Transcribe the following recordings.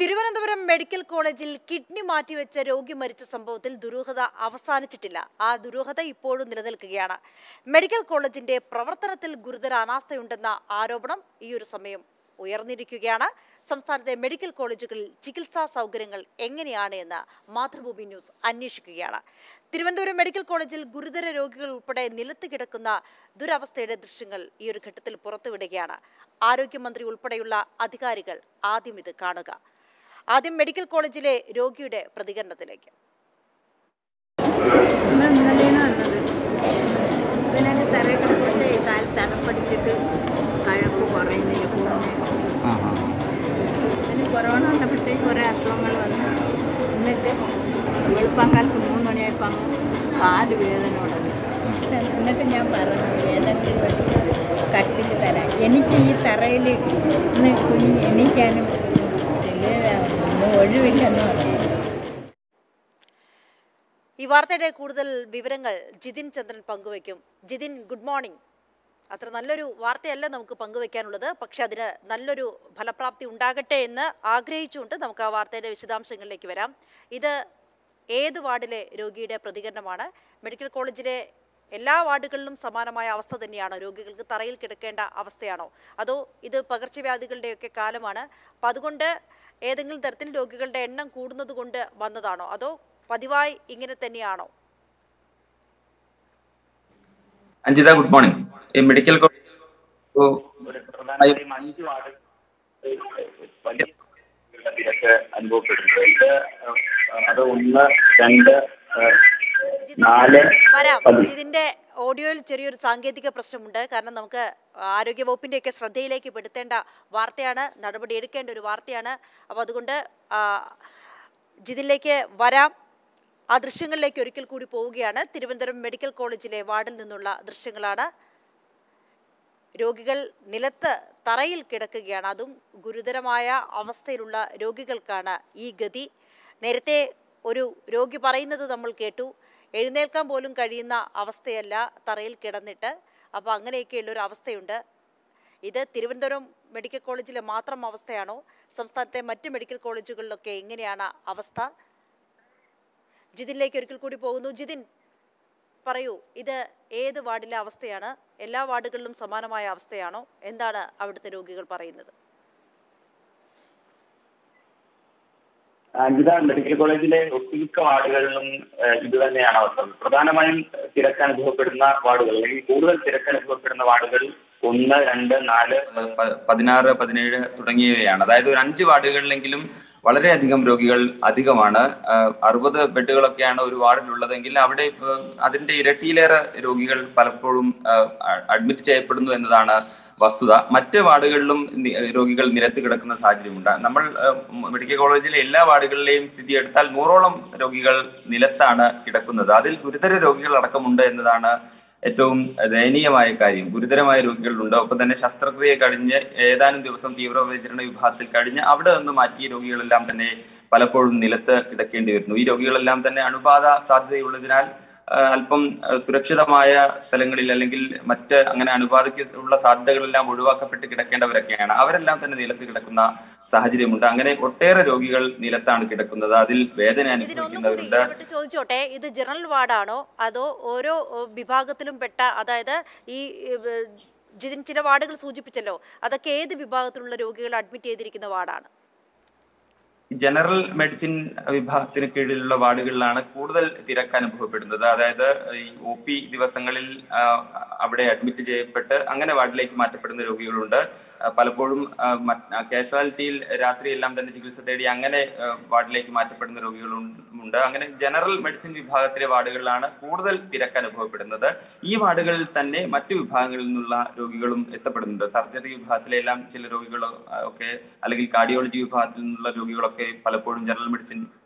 Thiruvananthapuram medical കോളേജിൽ kidney മാറ്റിവെച്ച രോഗി മരിച്ച സംഭവത്തിൽ ദുരൂഹത അവസാനിച്ചിട്ടില്ല ആ ദുരൂഹത ഇപ്പോഴും നിലനിൽക്കുകയാണ് മെഡിക്കൽ കോളേജിന്റെ പ്രവർത്തനത്തിൽ ഗുരുതര അനാസ്ഥയുണ്ടെന്ന ആരോപണം ഈ ഒരു സമയം ഉയർന്നിരിക്കുകയാണ് സംസ്ഥാനത്തെ മെഡിക്കൽ കോളേജുകളിൽ ചികിത്സാ സൗകര്യങ്ങൾ എങ്ങനെയാണ് എന്ന് മാതൃഭൂമി ന്യൂസ് അന്വേഷിക്കുകയാണ് തിരുവനന്തപുരം മെഡിക്കൽ കോളേജിൽ ഗുരുതര രോഗികൾ ഉൾപ്പെടെ നിലത്ത് കിടക്കുന്ന ദുരവസ്ഥയുടെ ദൃശ്യങ്ങൾ ഈ ഒരു ഘട്ടത്തിൽ പുറത്തുവിടുകയാണ് ആരോഗ്യമന്ത്രി ഉൾപ്പെടെയുള്ള അധികാരികൾ ആദ്യം ഇത് കാണുക ആദ്യം മെഡിക്കൽ കോളേജിലെ രോഗിയുടെ പ്രതികരണത്തിലേക്ക് നമ്മൾ ഇന്നലെയാണ് വന്നത് ഇവനൊക്കെ തറയിൽ കിടന്നിട്ട് കാൽ തണുപ്പടിച്ചിട്ട് കഴപ്പ് കുറയുന്നില്ല പോകുന്നത് പിന്നെ കൊറോണ വന്നപ്പോഴത്തേക്ക് കുറേ അസുഖങ്ങൾ വന്നു എന്നിട്ട് വെളുപ്പം കാലത്ത് മൂന്ന് മണിയായപ്പോൾ അങ്ങ് കാല് വേദന തുടങ്ങി എന്നിട്ട് ഞാൻ പറഞ്ഞു ഏതെങ്കിലും ഒരു കട്ടിൽ തരാം എനിക്ക് ഈ തറയിൽ ഇന്ന് കുഞ്ഞ് എണീക്കാനും ഇല്ല, ഒഴിവില്ലെന്ന് പറഞ്ഞു ഈ വാർത്തയുടെ കൂടുതൽ വിവരങ്ങൾ ജിതിൻ ചന്ദ്രൻ പങ്കുവയ്ക്കും ജിതിൻ ഗുഡ് മോർണിംഗ് അത്ര നല്ലൊരു വാർത്തയല്ല നമുക്ക് പങ്കുവെക്കാനുള്ളത് പക്ഷെ അതിന് നല്ലൊരു ഫലപ്രാപ്തി ഉണ്ടാകട്ടെ എന്ന് ആഗ്രഹിച്ചുകൊണ്ട് നമുക്ക് ആ വാർത്തയുടെ വിശദാംശങ്ങളിലേക്ക് വരാം ഇത് ഏത് വാർഡിലെ രോഗിയുടെ പ്രതികരണമാണ് മെഡിക്കൽ കോളേജിലെ എല്ലാ വാർഡുകളിലും സമാനമായ അവസ്ഥ തന്നെയാണോ രോഗികൾക്ക് തറയിൽ കിടക്കേണ്ട അവസ്ഥയാണോ അതോ ഇത് പകർച്ചവ്യാധികളുടെയൊക്കെ കാലമാണ് അപ്പം അതുകൊണ്ട് ഏതെങ്കിലും തരത്തിൽ രോഗികളുടെ എണ്ണം കൂടുന്നത് കൊണ്ട് വന്നതാണോ അതോ പതിവായി ഇങ്ങനെ തന്നെയാണോ അഞ്ജിത ഗുഡ് മോർണിംഗ് ഈ മെഡിക്കൽ കോളേജ് പ്രധാനമായും അഞ്ച് വാർഡ് വലിയ തിരക്ക് അനുഭവപ്പെടുന്നത് ഇത് അത് ഒന്ന് രണ്ട് ജിതിൻ, നാല് വരാം പതി- ഇതിന്റെ ഓഡിയോയിൽ ചെറിയൊരു സാങ്കേതിക പ്രശ്നമുണ്ട് കാരണം നമുക്ക് ആരോഗ്യ വകുപ്പിന്റെയൊക്കെ ശ്രദ്ധയിലേക്ക് പെടുത്തേണ്ട വാർത്തയാണ് നടപടി എടുക്കേണ്ട ഒരു വാർത്തയാണ് അപ്പോൾ അതുകൊണ്ട് ആ, ജിതിനിലേക്ക് വരാം ആ ദൃശ്യങ്ങളിലേക്ക് ഒരിക്കൽ കൂടി പോവുകയാണ് തിരുവനന്തപുരം മെഡിക്കൽ കോളേജിലെ വാർഡിൽ നിന്നുള്ള ദൃശ്യങ്ങളാണ് രോഗികൾ നിലത്ത് തറയിൽ കിടക്കുകയാണ് അതും ഗുരുതരമായ അവസ്ഥയിലുള്ള രോഗികൾക്കാണ് ഈ ഗതി നേരത്തെ ഒരു രോഗി പറയുന്നത് നമ്മൾ കേട്ടു എഴുന്നേൽക്കാൻ പോലും കഴിയുന്ന അവസ്ഥയല്ല തറയിൽ കിടന്നിട്ട് അപ്പോൾ അങ്ങനെയൊക്കെയുള്ള ഒരു അവസ്ഥയുണ്ട് ഇത് തിരുവനന്തപുരം മെഡിക്കൽ കോളേജിലെ മാത്രം അവസ്ഥയാണോ സംസ്ഥാനത്തെ മറ്റ് മെഡിക്കൽ കോളേജുകളിലൊക്കെ എങ്ങനെയാണ് അവസ്ഥ ജിതിനിലേക്ക് ഒരിക്കൽ കൂടി പോകുന്നു ജിതിൻ പറയൂ ഇത് ഏത് വാർഡിലെ അവസ്ഥയാണ് എല്ലാ വാർഡുകളിലും സമാനമായ അവസ്ഥയാണോ എന്താണ് അവിടുത്തെ രോഗികൾ പറയുന്നത് അഞ്ജിത മെഡിക്കൽ കോളേജിലെ ഒട്ടുമിക്ക വാർഡുകളിലും ഏഹ്, ഇത് തന്നെയാണ് അവസ്ഥ പ്രധാനമായും തിരക്ക് അനുഭവപ്പെടുന്ന വാർഡുകൾ അല്ലെങ്കിൽ കൂടുതൽ തിരക്ക് അനുഭവപ്പെടുന്ന വാർഡുകൾ ഒന്ന് രണ്ട് നാല് പ- പതിനാറ് പതിനേഴ് തുടങ്ങിയവയാണ് അതായത് ഒരു അഞ്ച് വാർഡുകളിലെങ്കിലും വളരെയധികം രോഗികൾ അധികമാണ് ആഹ് അറുപത് ബെഡുകളൊക്കെയാണ് ഒരു വാർഡിലുള്ളതെങ്കിൽ അവിടെ ഇപ്പൊ അതിന്റെ ഇരട്ടിയിലേറെ രോഗികൾ പലപ്പോഴും ആഹ് അ- അഡ്മിറ്റ് ചെയ്യപ്പെടുന്നു എന്നതാണ് വസ്തുത മറ്റ് വാർഡുകളിലും നി- രോഗികൾ നിലത്ത് കിടക്കുന്ന സാഹചര്യമുണ്ട് നമ്മൾ ആഹ് മെഡിക്കൽ കോളേജിലെ എല്ലാ വാർഡുകളിലെയും സ്ഥിതി എടുത്താൽ നൂറോളം രോഗികൾ നിലത്താണ് കിടക്കുന്നത് അതിൽ ഗുരുതര രോഗികൾ അടക്കമുണ്ട് എന്നതാണ് ഏറ്റവും ദയനീയമായ കാര്യം ഗുരുതരമായ രോഗികളുണ്ട് ഒപ്പം തന്നെ ശസ്ത്രക്രിയ കഴിഞ്ഞ് ഏതാനും ദിവസം തീവ്രപരിചരണ വിഭാഗത്തിൽ കഴിഞ്ഞ് അവിടെ നിന്ന് മാറ്റിയ രോഗികളെല്ലാം തന്നെ പലപ്പോഴും നിലത്ത് കിടക്കേണ്ടി വരുന്നു ഈ രോഗികളെല്ലാം തന്നെ അണുബാധ സാധ്യതയുള്ളതിനാൽ ആ, അല്പം ആ, സുരക്ഷിതമായ സ്ഥലങ്ങളിൽ അല്ലെങ്കിൽ മറ്റ് അങ്ങനെ അണുബാധയ്ക്ക് ഉള്ള സാധ്യതകളെല്ലാം ഒഴിവാക്കപ്പെട്ട് കിടക്കേണ്ടവരൊക്കെയാണ് അവരെല്ലാം തന്നെ നിലത്ത് കിടക്കുന്ന സാഹചര്യമുണ്ട് അങ്ങനെ ഒട്ടേറെ രോഗികൾ നിലത്താണ് കിടക്കുന്നത് അതിൽ വേദന ഇതിനൊന്നും കൂടി അനുഭവിക്കുന്നവരുണ്ട് ഇടപെട്ട് ചോദിച്ചോട്ടെ ഇത് ജനറൽ വാർഡാണോ അതോ ഓരോ ഏഹ്, വിഭാഗത്തിലും പെട്ട അതായത് ഈ ഏഹ്, ജിതിൻ ചില വാർഡുകൾ സൂചിപ്പിച്ചല്ലോ അതൊക്കെ ഏത് വിഭാഗത്തിലുള്ള രോഗികൾ അഡ്മിറ്റ് ചെയ്തിരിക്കുന്ന വാർഡാണ് ജനറൽ മെഡിസിൻ വിഭാഗത്തിന് കീഴിലുള്ള വാർഡുകളിലാണ് കൂടുതൽ തിരക്ക് അനുഭവപ്പെടുന്നത് അതായത് ഈ ഒ പി ദിവസങ്ങളിൽ ആ, അവിടെ അഡ്മിറ്റ് ചെയ്യപ്പെട്ട് അങ്ങനെ വാർഡിലേക്ക് മാറ്റപ്പെടുന്ന രോഗികളുണ്ട് ആ, പലപ്പോഴും കാഷ്വാലിറ്റിയിൽ രാത്രിയെല്ലാം തന്നെ ചികിത്സ തേടി അങ്ങനെ ആ, വാർഡിലേക്ക് മാറ്റപ്പെടുന്ന രോഗികളുണ്ട് അങ്ങനെ ജനറൽ മെഡിസിൻ വിഭാഗത്തിലെ വാർഡുകളിലാണ് കൂടുതൽ തിരക്ക് അനുഭവപ്പെടുന്നത് ഈ വാർഡുകളിൽ തന്നെ മറ്റു വിഭാഗങ്ങളിൽ നിന്നുള്ള രോഗികളും എത്തപ്പെടുന്നുണ്ട് സർജറി വിഭാഗത്തിലെ എല്ലാം ചില രോഗികൾ ഒക്കെ അല്ലെങ്കിൽ കാർഡിയോളജി വിഭാഗത്തിൽ നിന്നുള്ള രോഗികളൊക്കെ പലപ്പോഴും ജനറൽ മെഡിസിൻ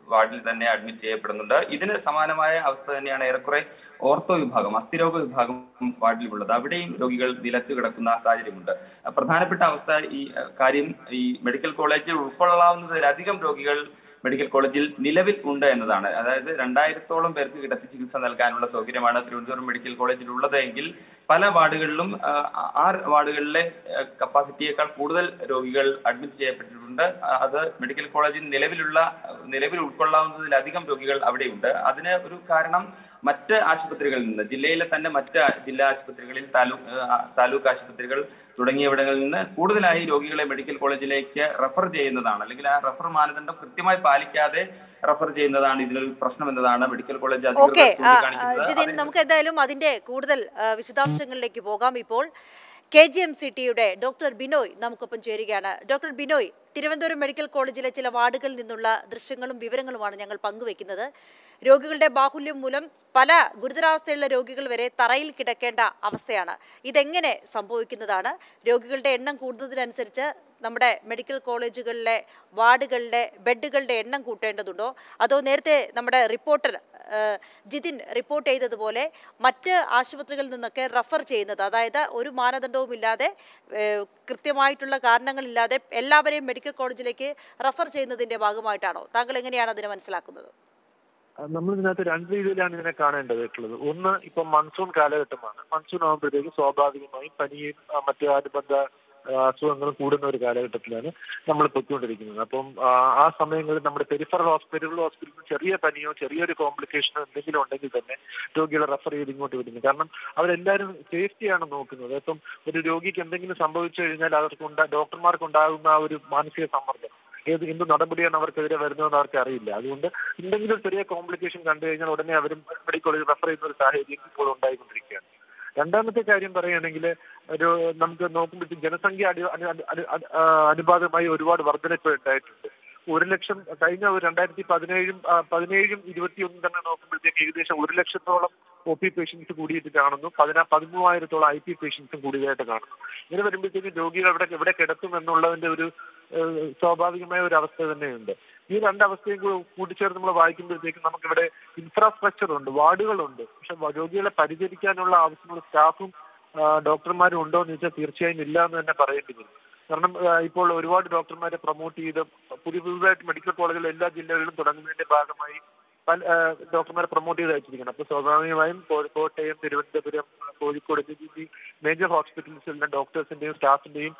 വാർഡിൽ തന്നെ അഡ്മിറ്റ് ചെയ്യപ്പെടുന്നുണ്ട് ഇതിന് സമാനമായ അവസ്ഥ തന്നെയാണ് ഏറെക്കുറെ ഓർത്തോ വിഭാഗം അസ്ഥിരോഗ വിഭാഗം വാർഡിലുള്ളത് അവിടെയും രോഗികൾ നിലത്ത് കിടക്കുന്ന സാഹചര്യമുണ്ട് അഹ് പ്രധാനപ്പെട്ട അവസ്ഥ ഈ അഹ് കാര്യം ഈ മെഡിക്കൽ കോളേജിൽ ഉൾക്കൊള്ളാവുന്നതിലധികം രോഗികൾ മെഡിക്കൽ കോളേജിൽ നിലവിൽ ഉണ്ട് എന്നതാണ് അതായത് രണ്ടായിരത്തോളം പേർക്ക് കിടത്തി ചികിത്സ നൽകാനുള്ള സൗകര്യമാണ് തിരുവനന്തപുരം മെഡിക്കൽ കോളേജിൽ ഉള്ളത് എങ്കിൽ പല വാർഡുകളിലും അഹ് ആ വാർഡുകളിലെ അഹ് കപ്പാസിറ്റിയേക്കാൾ കൂടുതൽ രോഗികൾ അഡ്മിറ്റ് ചെയ്യപ്പെട്ടിട്ടുണ്ട് അഹ് അത് മെഡിക്കൽ കോളേജിൽ നിലവിലുള്ള അഹ് നിലവിൽ ഉൾക്കൊള്ളാവുന്നതിലധികം രോഗികൾ അവിടെയുണ്ട് അതിന് ഒരു കാരണം മറ്റ് ആശുപത്രികളിൽ നിന്ന് ജില്ലയിലെ തന്നെ മറ്റ് ജില്ലാ ആശുപത്രികളിൽ താലൂക്ക് അഹ് താലൂക്ക് ആശുപത്രികൾ തുടങ്ങിയവിടങ്ങളിൽ നിന്ന് കൂടുതലായി രോഗികളെ മെഡിക്കൽ കോളേജിലേക്ക് റെഫർ ചെയ്യുന്നതാണ് അല്ലെങ്കിൽ ആ റെഫർ മാനദണ്ഡം കൃത്യമായി പാലിക്കാതെ റെഫർ ചെയ്യുന്നതാണ് ഇതിനൊരു പ്രശ്നം എന്നതാണ് മെഡിക്കൽ കോളേജ് ഓക്കെ അധികൃതർ ചൂണ്ടിക്കാണിക്കുന്നത് ജിതിൻ അതേ- നമുക്ക് എന്തായാലും അതിന്റെ കൂടുതൽ ആ, വിശദാംശങ്ങളിലേക്ക് പോകാം ഇപ്പോൾ കെ ജി എം സി ടിയുടെ ഡോക്ടർ ബിനോയ് നമുക്കൊപ്പം ചേരുകയാണ് ഡോക്ടർ ബിനോയ് തിരുവനന്തപുരം മെഡിക്കൽ കോളേജിലെ ചില വാർഡുകളിൽ നിന്നുള്ള ദൃശ്യങ്ങളും വിവരങ്ങളുമാണ് ഞങ്ങൾ പങ്കുവെക്കുന്നത് രോഗികളുടെ ബാഹുല്യം മൂലം പല ഗുരുതരാവസ്ഥയുള്ള രോഗികൾ വരെ തറയിൽ കിടക്കേണ്ട അവസ്ഥയാണ് ഇതെങ്ങനെ സംഭവിക്കുന്നതാണ് രോഗികളുടെ എണ്ണം കൂടുന്നതിനനുസരിച്ച് നമ്മുടെ മെഡിക്കൽ കോളേജുകളിലെ വാർഡുകളിലെ ബെഡുകളുടെ എണ്ണം കൂട്ടേണ്ടതുണ്ടോ അതോ നേരത്തെ നമ്മുടെ റിപ്പോർട്ടർ ഏഹ്, ജിതിൻ റിപ്പോർട്ട് ചെയ്തതുപോലെ മറ്റ് ആശുപത്രികളിൽ നിന്നൊക്കെ റഫർ ചെയ്യുന്നത് അതായത് ഒരു മാനദണ്ഡവും ഇല്ലാതെ ഏഹ്, കൃത്യമായിട്ടുള്ള കാരണങ്ങളില്ലാതെ എല്ലാവരെയും മെഡിക്കൽ കോളേജിലേക്ക് റഫർ ചെയ്യുന്നതിന്റെ ഭാഗമായിട്ടാണോ താങ്കൾ എങ്ങനെയാണ് അതിനെ മനസ്സിലാക്കുന്നത് നമ്മൾ ഇതിനകത്ത് രണ്ട് രീതിയിലാണ് ഇതിനെ കാണേണ്ടതായിട്ടുള്ളത് ഒന്ന് ഇപ്പൊ മൺസൂൺ കാലഘട്ടമാണ് മൺസൂൺ ആകുമ്പോഴത്തേക്ക് സ്വാഭാവികമായും പനിയും ആ, മറ്റു അനുബന്ധ ആ, അസുഖങ്ങളും കൂടുന്ന ഒരു കാലഘട്ടത്തിലാണ് നമ്മൾ പൊയ്ക്കൊണ്ടിരിക്കുന്നത് അപ്പം ആ, ആ സമയങ്ങളിൽ നമ്മുടെ പെരിഫറൽ ഹോസ്പിറ്റലുകൾ ഹോസ്പിറ്റലിൽ ചെറിയ പനിയോ ചെറിയൊരു കോംപ്ലിക്കേഷനോ എന്തെങ്കിലും ഉണ്ടെങ്കിൽ തന്നെ രോഗികളെ റെഫർ ചെയ്ത് ഇങ്ങോട്ട് വിടുന്നു കാരണം അവരെല്ലാവരും സേഫ്റ്റിയാണ് നോക്കുന്നത് ഇപ്പം ഒരു രോഗിക്ക് എന്തെങ്കിലും സംഭവിച്ചു കഴിഞ്ഞാൽ അവർക്ക് ഉണ്ടാ ഡോക്ടർമാർക്ക് ഉണ്ടാകുന്ന ആ ഒരു മാനസിക സമ്മർദ്ദം ഏത് എന്ത് നടപടിയാണ് അവർക്കെതിരെ വരുന്നതെന്ന് അവർക്ക് അറിയില്ല അതുകൊണ്ട് എന്തെങ്കിലും ചെറിയ കോംപ്ലിക്കേഷൻ കണ്ടു കഴിഞ്ഞാൽ ഉടനെ അവരും മെഡിക്കൽ കോളേജ് റെഫർ ചെയ്യുന്ന ഒരു സാഹചര്യം ഇപ്പോൾ ഉണ്ടായിക്കൊണ്ടിരിക്കുകയാണ് രണ്ടാമത്തെ കാര്യം പറയുകയാണെങ്കിൽ ഒരു നമുക്ക് നോക്കുമ്പോഴത്തേക്ക് ജനസംഖ്യ അടി അനു- അനു- അനു- അനു- ആ, അനുപാതമായി ഒരുപാട് വർധനപ്പ് ഉണ്ടായിട്ടുണ്ട് ഒരു ലക്ഷം കഴിഞ്ഞ ഒരു രണ്ടായിരത്തി പതിനേഴും ആ, പതിനേഴും ഇരുപത്തിയൊന്നും തന്നെ നോക്കുമ്പോഴത്തേക്ക് ഏകദേശം ഒരു ലക്ഷത്തോളം ഒ പി പേഷ്യൻസ് കൂടിയിട്ട് കാണുന്നു പതിനാ പതിമൂവായിരത്തോളം ഐ പി പേഷ്യൻസും കൂടിയതായിട്ട് കാണുന്നു ഇങ്ങനെ വരുമ്പോഴത്തേക്കും രോഗികൾ എവിടെ എവിടെ കിടത്തും എന്നുള്ളതിന്റെ ഒരു ഏഹ്, സ്വാഭാവികമായ ഒരു അവസ്ഥ തന്നെയുണ്ട് ഈ രണ്ടവസ്ഥയും കൂ- കൂട്ടിച്ചേർത്ത് നമ്മൾ വായിക്കുമ്പോഴത്തേക്കും നമുക്കിവിടെ ഇൻഫ്രാസ്ട്രക്ചർ ഉണ്ട് വാർഡുകളുണ്ട് പക്ഷെ വ- രോഗികളെ പരിചരിക്കാനുള്ള ആവശ്യമുള്ള സ്റ്റാഫും ആ, ഡോക്ടർമാരും ഉണ്ടോ എന്ന് ചോദിച്ചാൽ തീർച്ചയായും ഇല്ല എന്ന് തന്നെ പറയേണ്ടി വരും കാരണം ആ, ഇപ്പോൾ ഒരുപാട് ഡോക്ടർമാരെ പ്രൊമോട്ട് ചെയ്ത് പുതിയ പുതുതായിട്ട് മെഡിക്കൽ കോളേജുകൾ എല്ലാ ജില്ലകളിലും തുടങ്ങുന്നതിന്റെ ഭാഗമായി പല ആ, ഡോക്ടർമാരെ പ്രൊമോട്ട് ചെയ്ത് അയച്ചിരിക്കണം അപ്പൊ സ്വാഭാവികമായും കോ- കോട്ടയം തിരുവനന്തപുരം കോഴിക്കോട് എന്നീ മേജർ ഹോസ്പിറ്റൽസിലെ ഡോക്ടേഴ്സിന്റെയും സ്റ്റാഫിന്റെയും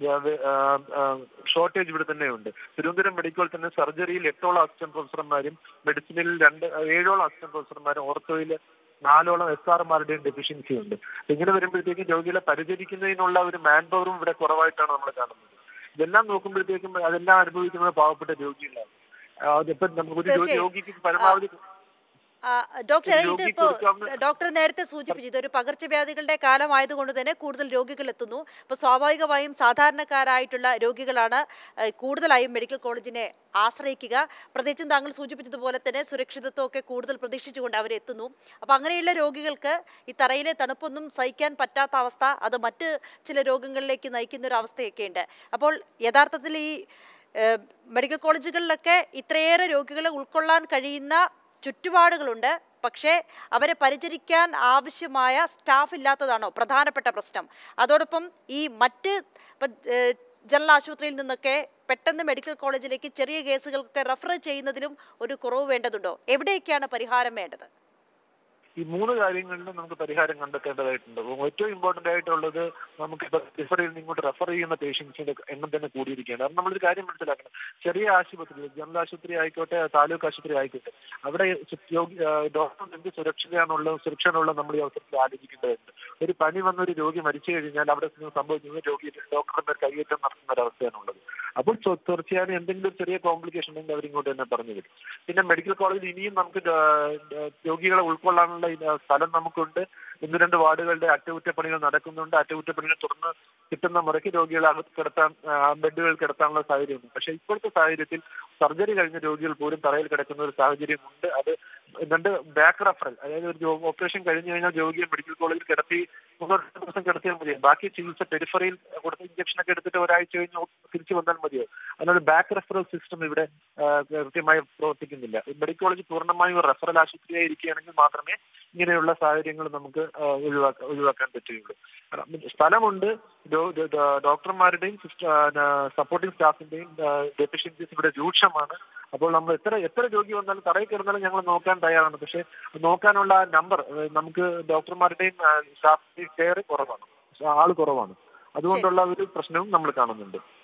ഷോർട്ടേജ് ഇവിടെ തന്നെയുണ്ട് തിരുവനന്തപുരം മെഡിക്കൽ തന്നെ സർജറിയിൽ എട്ടോളം അസിസ്റ്റന്റ് പ്രൊഫസർമാരും മെഡിസിനിൽ രണ്ട് ഏഴോളം അസിസ്റ്റന്റ് പ്രൊഫസർമാരും ഓർത്തോയിൽ നാലോളം എസ് ആർമാരുടെയും ഡെഫിഷ്യൻസി ഉണ്ട് ഇങ്ങനെ വരുമ്പോഴത്തേക്കും രോഗികളെ പരിചരിക്കുന്നതിനുള്ള ഒരു മാൻ പവറും ഇവിടെ കുറവായിട്ടാണ് നമ്മൾ കാണുന്നത് ഇതെല്ലാം നോക്കുമ്പോഴത്തേക്കും അതെല്ലാം അനുഭവിക്കുന്നത് പാവപ്പെട്ട രോഗികളാണ് ആ, അതിപ്പോ നമുക്ക് ഒരു തീർച്ചയായും. രോഗിക്ക് പരമാവധി ആ, ഡോക്ടർ ഒരു ഇത് രോഗിക്ക് ഇപ്പോൾ കൊടുക്കാവുന്ന- ഡോക്ടർ നേരത്തെ സൂചിപ്പിച്ചു ഇതൊരു പകർച്ചവ്യാധികളുടെ കാലമായതുകൊണ്ട് തന്നെ കൂടുതൽ രോഗികൾ എത്തുന്നു അപ്പോൾ സ്വാഭാവികമായും സാധാരണക്കാരായിട്ടുള്ള രോഗികളാണ് ഏഹ്, കൂടുതലായും മെഡിക്കൽ കോളേജിനെ ആശ്രയിക്കുക പ്രത്യേകിച്ചും താങ്കൾ സൂചിപ്പിച്ചതുപോലെ തന്നെ സുരക്ഷിതത്വമൊക്കെ കൂടുതൽ പ്രതീക്ഷിച്ചുകൊണ്ട് അവരെത്തുന്നു അപ്പോൾ അങ്ങനെയുള്ള രോഗികൾക്ക് ഈ തറയിലെ തണുപ്പൊന്നും സഹിക്കാൻ പറ്റാത്ത അവസ്ഥ അത് മറ്റ് ചില രോഗങ്ങളിലേക്ക് നയിക്കുന്ന ഒരു അവസ്ഥയൊക്കെ ഉണ്ട് അപ്പോൾ യഥാർത്ഥത്തിൽ ഈ ഏഹ്, മെഡിക്കൽ കോളേജുകളിലൊക്കെ ഇത്രയേറെ രോഗികളെ ഉൾക്കൊള്ളാൻ കഴിയുന്ന ചുറ്റുപാടുകളുണ്ട് പക്ഷേ അവരെ പരിചരിക്കാൻ ആവശ്യമായ സ്റ്റാഫ് ഇല്ലാത്തതാണോ പ്രധാനപ്പെട്ട പ്രശ്നം അതോടൊപ്പം ഈ മറ്റ് ഇപ്പം, ഏഹ്, ജനറൽ ആശുപത്രിയിൽ നിന്നൊക്കെ പെട്ടെന്ന് മെഡിക്കൽ കോളേജിലേക്ക് ചെറിയ കേസുകൾക്കൊക്കെ റെഫർ ചെയ്യുന്നതിലും ഒരു കുറവ് വേണ്ടതുണ്ടോ എവിടെയൊക്കെയാണ് പരിഹാരം വേണ്ടത് ഈ മൂന്ന് കാര്യങ്ങളിലും നമുക്ക് പരിഹാരം കണ്ടെത്തേണ്ടതായിട്ടുണ്ട് അപ്പോൾ ഏറ്റവും ഇമ്പോർട്ടന്റ് ആയിട്ടുള്ളത് നമുക്ക് റിഫർ ചെയ്യുന്ന ഇങ്ങോട്ട് റെഫർ ചെയ്യുന്ന പേഷ്യൻസിന്റെ എണ്ണം തന്നെ കൂടിയിരിക്കുകയാണ് കാരണം നമ്മളൊരു കാര്യം മനസ്സിലാക്കണം ചെറിയ ആശുപത്രി ജനറൽ ആശുപത്രി ആയിക്കോട്ടെ താലൂക്ക് ആശുപത്രി ആയിക്കോട്ടെ അവിടെ ഡോക്ടർ എന്ത് സുരക്ഷയാണുള്ളത് സുരക്ഷയാണുള്ളത് നമ്മൾ ഈ അവസരത്തിൽ ആലോചിക്കേണ്ടതുണ്ട് ഒരു പനി വന്ന ഒരു രോഗി മരിച്ചു കഴിഞ്ഞാൽ അവിടെ സംഭവിക്കുന്നത് രോഗി ഡോക്ടറുടെ കൈയേറ്റം നടത്തുന്ന ഒരു അവസ്ഥയാണുള്ളത് അപ്പോൾ ചോ- തീർച്ചയായും എന്തെങ്കിലും ഒരു ചെറിയ കോംപ്ലിക്കേഷൻ ഉണ്ടെങ്കിൽ അവരിങ്ങോട്ട് തന്നെ പറഞ്ഞു തരും പിന്നെ മെഡിക്കൽ കോളേജിൽ ഇനിയും നമുക്ക് ഡ- ഡ- രോഗികളെ ഉൾക്കൊള്ളാനുള്ള ഇത് സ്ഥലം നമുക്കുണ്ട് ഒന്ന് രണ്ട് വാർഡുകളുടെ അറ്റകുറ്റപ്പണികൾ നടക്കുന്നുണ്ട് അറ്റകുറ്റപ്പണികൾ തുറന്ന് കിട്ടുന്ന മുറയ്ക്ക് രോഗികളെ അകത്ത് കിടത്താൻ ആ, ബെഡുകൾ കിടത്താനുള്ള സാഹചര്യമുണ്ട് പക്ഷെ ഇപ്പോഴത്തെ സാഹചര്യത്തിൽ സർജറി കഴിഞ്ഞ രോഗികൾ പോലും തറയിൽ കിടക്കുന്ന ഒരു സാഹചര്യമുണ്ട് അത് രണ്ട് ബാക്ക് റഫറൽ അതായത് ഒരു ഓപ്പറേഷൻ കഴിഞ്ഞു കഴിഞ്ഞാൽ രോഗിയെ മെഡിക്കൽ കോളേജിൽ കിടത്തി ഒന്നോ രണ്ടോ ദിവസം കിടത്തിയാൽ മതി ബാക്കി ചികിത്സ പെരിഫറിയിൽ കൊടുത്ത ഇഞ്ചക്ഷൻ ഒക്കെ എടുത്തിട്ട് ഒരാഴ്ച കഴിഞ്ഞ് തിരിച്ചു വന്നാൽ മതിയോ അതിനൊരു ബാക്ക് റെഫറൽ സിസ്റ്റം ഇവിടെ ആ, കൃത്യമായി പ്രവർത്തിക്കുന്നില്ല മെഡിക്കൽ കോളേജ് പൂർണ്ണമായും ഒരു റെഫറൽ ആശുപത്രിയായി ഇരിക്കുകയാണെങ്കിൽ മാത്രമേ ഇങ്ങനെയുള്ള സാഹചര്യങ്ങൾ നമുക്ക് ആ, ഒഴിവാക്കാൻ ഒഴിവാക്കാൻ പറ്റുകയുള്ളൂ കാരണം സ്ഥലമുണ്ട് ഡോ- ഡോ- ഡോ- ഡോക്ടർമാരുടെയും സപ്പോർട്ടിംഗ് സ്റ്റാഫിന്റെയും ഡെഫിഷ്യൻസീസ് ഇവിടെ രൂക്ഷമാണ് അപ്പോൾ നമ്മൾ എത്ര എത്ര രോഗി വന്നാലും തറയിൽ കിടന്നാലും ഞങ്ങൾ നോക്കാൻ തയ്യാറാണ് പക്ഷേ നോക്കാനുള്ള നമ്പർ നമുക്ക് ഡോക്ടർമാരുടെയും സ്റ്റാഫിന്റെയും കെയർ കുറവാണ് ആള് കുറവാണ് അതുകൊണ്ടുള്ള ഒരു പ്രശ്നവും നമ്മൾ കാണുന്നുണ്ട്